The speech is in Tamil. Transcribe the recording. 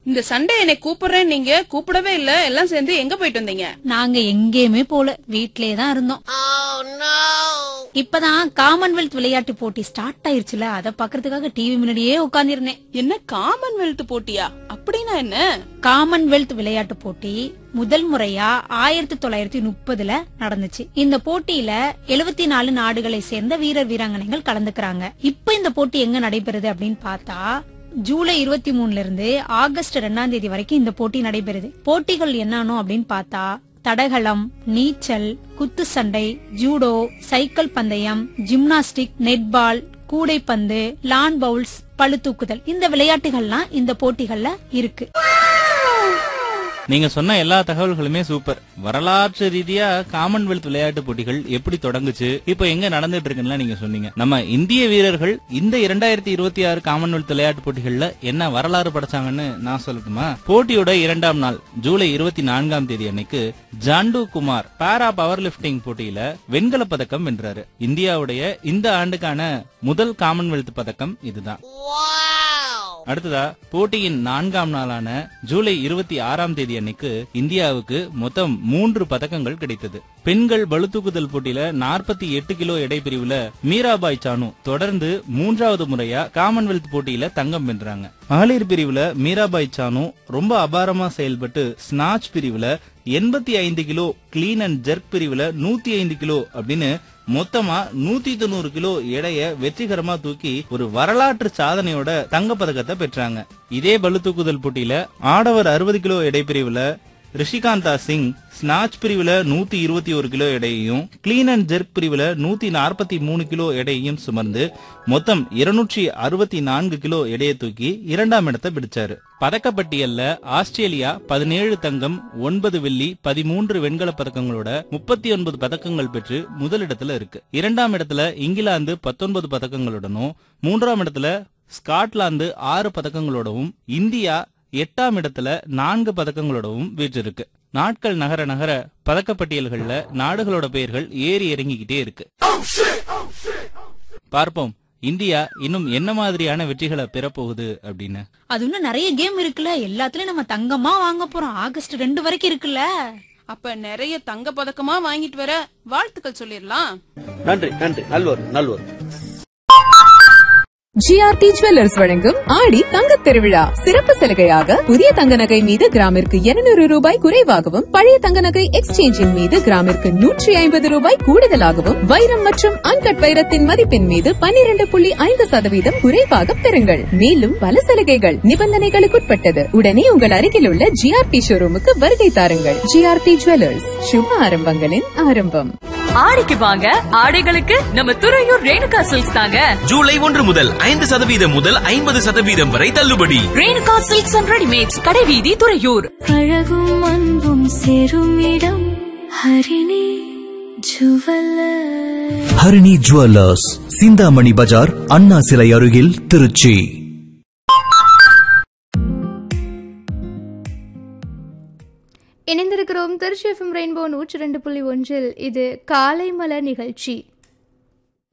இந்த சண்டே என்னை கூப்பிடுறேன் நீங்க கூப்பிடவே இல்ல எல்லாம் சேர்ந்து எங்க போயிட்டு வந்தீங்க நாங்க எங்கேயுமே போல வீட்லயே தான் இருந்தோம் இப்பதான் காமன்வெல்த் விளையாட்டு போட்டி ஸ்டார்ட் ஆயிருச்சுல அத பாக்குறதுக்காக டிவி முன்னாடியே உட்கார்ந்திருந்தேன் என்ன காமன்வெல்த் போட்டியா அப்படின்னா என்ன காமன்வெல்த் விளையாட்டு போட்டி முதல் முறையா ஆயிரத்தி தொள்ளாயிரத்தி முப்பதுல நடந்துச்சு இந்த போட்டியில எழுபத்தி நாலு நாடுகளை சேர்ந்த வீரர் வீராங்கனைகள் கலந்துக்கிறாங்க இப்ப இந்த போட்டி எங்க நடைபெறுது அப்படின்னு பார்த்தா ஜூலை இருபத்தி மூணுல இருந்து ஆகஸ்ட் ரெண்டாம் தேதி வரைக்கும் இந்த போட்டி நடைபெறுது போட்டிகள் என்னன்னு அப்படின்னு பார்த்தா தடகளம் நீச்சல் குத்து சண்டை ஜூடோ சைக்கிள் பந்தயம் ஜிம்னாஸ்டிக் நெட்பால் கூடைப்பந்து லான் பவுல்ஸ் பளுதூக்குதல் இந்த விளையாட்டுகள்லாம் இந்த போட்டிகள்ல இருக்கு நீங்க சொன்ன எல்லா தகவல்களுமே சூப்பர் வரலாற்று ரீதியா காமன்வெல்த் விளையாட்டு போட்டிகள் எப்படி தொடங்குச்சு இப்போ எங்க நடந்துட்டு இருக்குன்னு நீங்க சொன்னீங்க நம்ம இந்திய வீரர்கள் இந்த இரண்டாயிரத்தி இருபத்தி ஆறு காமன்வெல்த் விளையாட்டு போட்டிகள்ல என்ன வரலாறு படைச்சாங்கன்னு நான் சொல்லட்டுமா போட்டியோட இரண்டாம் நாள் ஜூலை இருபத்தி நான்காம் தேதி அன்னைக்கு Jandu Kumar para power lifting போட்டியில வெண்கல பதக்கம் வென்றாரு இந்தியாவுடைய இந்த ஆண்டுக்கான முதல் காமன்வெல்த் பதக்கம் இதுதான் அடுத்ததா போட்டியின் நான்காம் நாளான ஜூலை இருபத்தி ஆறாம் தேதி அன்னைக்கு இந்தியாவுக்கு மொத்தம் மூன்று பதக்கங்கள் கிடைத்தது பெண்கள் பளுதூக்குதல் போட்டியில நாற்பத்தி எட்டு கிலோ எடை பிரிவுல மீராபாய் சானு தொடர்ந்து மூன்றாவது முறையா காமன்வெல்த் போட்டியில தங்கம் வென்றாங்க மகளிர் பிரிவுல மீராபாய் சானு ரொம்ப அபாரமா செயல்பட்டு ஸ்னாச் பிரிவுல எண்பத்தி ஐந்து கிலோ கிளீன் அண்ட் ஜெர்க் பிரிவுல நூத்தி ஐந்து கிலோ அப்படின்னு மொத்தமா நூத்தி தொண்ணூறு கிலோ எடைய வெற்றிகரமா தூக்கி ஒரு வரலாற்று சாதனையோட தங்க பதக்கத்தை பெற்றாங்க இதே பளு தூக்குதல் போட்டியில ஆடவர் அறுபது கிலோ எடை பிரிவுல ரிஷிகாந்தா சிங் ஸ்னாச் பிரிவுல நூத்தி இருபத்தி ஒரு கிலோ எடையையும் கிளீன் அண்ட் ஜெர்க் பிரிவுல நூத்தி நாற்பத்தி மூணு கிலோ எடையையும் சுமந்து மொத்தம் இருநூற்றி அறுபத்தி நான்கு கிலோ எடையை தூக்கி இரண்டாம் இடத்தை பிடிச்சாரு பதக்கப்பட்டியல்ல ஆஸ்திரேலியா பதினேழு தங்கம் ஒன்பது வெள்ளி பதிமூன்று வெண்கல பதக்கங்களோட முப்பத்தி ஒன்பது பதக்கங்கள் பெற்று முதலிடத்துல இருக்கு இரண்டாம் இடத்துல இங்கிலாந்து பத்தொன்பது பதக்கங்களுடனும் மூன்றாம் இடத்துல ஸ்காட்லாந்து ஆறு பதக்கங்களோடவும் இந்தியா எட்டாம் இடத்துல நான்கு பதக்கங்களோடவும் வீற்றிருக்கு நாட்கள் நகர நகர பதக்கப்பட்டியல்கள்ல நாடுகளோட பெயர்கள் ஏறி இறங்கிக்கிட்டே இருக்கு பார்ப்போம் இந்தியா இன்னும் என்ன மாதிரியான வெற்றிகளை பெறப்போகுது அப்படின்னு அது இன்னும் நிறைய கேம் இருக்குல்ல எல்லாத்துலயும் நம்ம தங்கமா வாங்க போறோம் ஆகஸ்ட் ரெண்டு வரைக்கும் இருக்குல்ல அப்ப நிறைய தங்க பதக்கமா வாங்கிட்டு வர வாழ்த்துக்கள் சொல்லிடலாம் நன்றி நன்றி நல்வரும் நல்வரும் ஜிஆர்டி ஜுவல்லர்ஸ் வழங்கும் ஆடி தங்கத் திருவிழா சிறப்பு சலுகையாக புதிய தங்க நகை மீது கிராமிற்கு 200 ரூபாய் குறைவாகவும் பழைய தங்க நகை எக்ஸ்சேஞ்சின் மீது கிராமிற்கு நூற்றி ஐம்பது ரூபாய் கூடுதலாகவும் வைரம் மற்றும் அன்கட் வைரத்தின் மதிப்பின் மீது 12.5% புள்ளி ஐந்து சதவீதம் குறைவாக பெறுங்கள் மேலும் பல சலுகைகள் நிபந்தனைகளுக்குட்பட்டது உடனே உங்கள் அருகில் உள்ள ஜிஆர்டி ஷோரூமுக்கு வருகை தாருங்கள் ஜிஆர்டி ஜுவல்லர்ஸ் சுப ஆரம்பங்களின் ஆரம்பம் ஆடிக்கு வாங்க ஆடைகளுக்கு நம்ம துறையூர் ரேணுகா சில்க்ஸ் தாங்க ஜூலை ஒன்று முதல் ஐந்து சதவீதம் முதல் ஐம்பது சதவீதம் வரை தள்ளுபடி ரேணுகா சில்க்ஸ் அண்ட் ரெடிமேட்ஸ் கடைவீதி துறையூர் அழகும் அன்பும் சேரும் இடம் ஹரிணி ஜுவல்லர் ஹரிணி ஜுவல்லர்ஸ் சிந்தாமணி பஜார் அண்ணா சிலை அருகில் திருச்சி இணைந்திருக்கிறோம் திருச்சி எஃப்எம் ரெயின்போ நூற்றி ரெண்டு புள்ளி ஒன்றில் இது காலை மலர் நிகழ்ச்சி